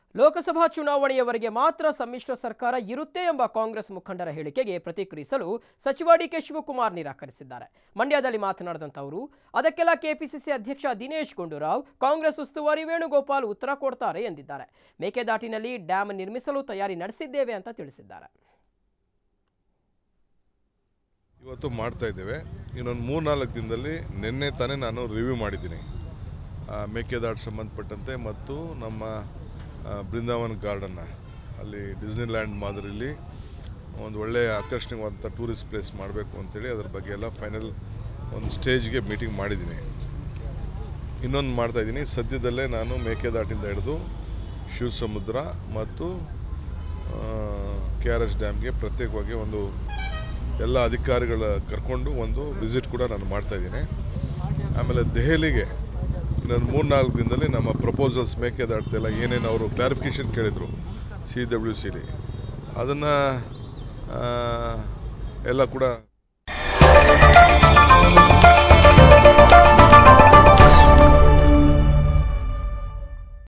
ಲೋಕಸಭಾ ಚುನಾವಣೆಯವರೆಗೆ ಮಾತ್ರ ಸಮ್ಮಿಶ್ರ ಸರ್ಕಾರ ಇರುತ್ತೆ ಎಂಬ ಕಾಂಗ್ರೆಸ್ ಮುಖಂಡರ ಹೇಳಿಕೆಗೆ ಪ್ರತಿಕ್ರಿಯಿಸಲು ಸಚಿವ ಡಿಕೆ ಶಿವಕುಮಾರ್ ನಿರಾಕರಿಸಿದ್ದಾರೆ ಮಂಡ್ಯದಲ್ಲಿ ಮಾತನಾಡಿದಂಥ ಅವರು ಅದಕ್ಕೆಲ್ಲ ಕೆಪಿಸಿಸಿ ಅಧ್ಯಕ್ಷ ದಿನೇಶ್ ಗುಂಡೂರಾವ್ ಕಾಂಗ್ರೆಸ್ ಉಸ್ತುವಾರಿ ವೇಣುಗೋಪಾಲ್ ಉತ್ತರ ಕೊಡ್ತಾರೆ ಎಂದಿದ್ದಾರೆ ಮೇಕೆದಾಟಿನಲ್ಲಿ ಡ್ಯಾಮ್ ನಿರ್ಮಿಸಲು ತಯಾರಿ ನಡೆಸಿದ್ದೇವೆ ಅಂತ ತಿಳಿಸಿದ್ದಾರೆ ಇವತ್ತು ಮಾಡ್ತಾ ಇದ್ದೇವೆ ಇನ್ನೊಂದು ಮೂರ್ನಾಲ್ಕು ದಿನದಲ್ಲಿ ನಿನ್ನೆ ತಾನೇ ನಾನು ರಿವ್ಯೂ ಮಾಡಿದ್ದೀನಿ ಆ, ಮೇಕೆದಾಟು ಸಂಬಂಧಪಟ್ಟಂತೆ ಮತ್ತು ನಮ್ಮ ಆ, ಬೃಂದಾವನ್ ಗಾರ್ಡನ್ನ ಅಲ್ಲಿ ಡಿಸ್ನಿಲ್ಯಾಂಡ್ ಮಾದರಿಯಲ್ಲಿ ಒಂದು ಒಳ್ಳೆಯ ಆಕರ್ಷಣೀಯವಾದಂಥ ಟೂರಿಸ್ಟ್ ಪ್ಲೇಸ್ ಮಾಡಬೇಕು ಅಂತೇಳಿ ಅದ್ರ ಬಗ್ಗೆ ಎಲ್ಲ ಫೈನಲ್ ಒಂದು ಸ್ಟೇಜ್ಗೆ ಮೀಟಿಂಗ್ ಮಾಡಿದ್ದೀನಿ ಇನ್ನೊಂದು ಮಾಡ್ತಾಯಿದ್ದೀನಿ ಸದ್ಯದಲ್ಲೇ ನಾನು ಮೇಕೆದಾಟಿಂದ ಹಿಡಿದು ಶಿವಸಮುದ್ರ ಮತ್ತು ಕೆ ಆರ್ ಎಸ್ ಡ್ಯಾಮ್ಗೆ ಪ್ರತ್ಯೇಕವಾಗಿ ಒಂದು ಎಲ್ಲ ಅಧಿಕಾರಿಗಳ ಕರ್ಕೊಂಡು ಒಂದು ವಿಸಿಟ್ ಕೂಡ ನಾನು ಮಾಡ್ತಾಯಿದ್ದೀನಿ ಆಮೇಲೆ ದೆಹಲಿಗೆ ಇನ್ನೊಂದು ಮೂರು ನಾಲ್ಕು ದಿನದಲ್ಲಿ ನಮ್ಮ ಪ್ರಪೋಸಲ್ಸ್ ಮೇಕೆದಾಟ್ದೆಲ್ಲ ಏನೇನು ಅವರು ಕ್ಲಾರಿಫಿಕೇಷನ್ ಕೇಳಿದರು ಸಿ ಡಬ್ಲ್ಯೂ ಸಿಲಿ ಅದನ್ನು ಎಲ್ಲ ಕೂಡ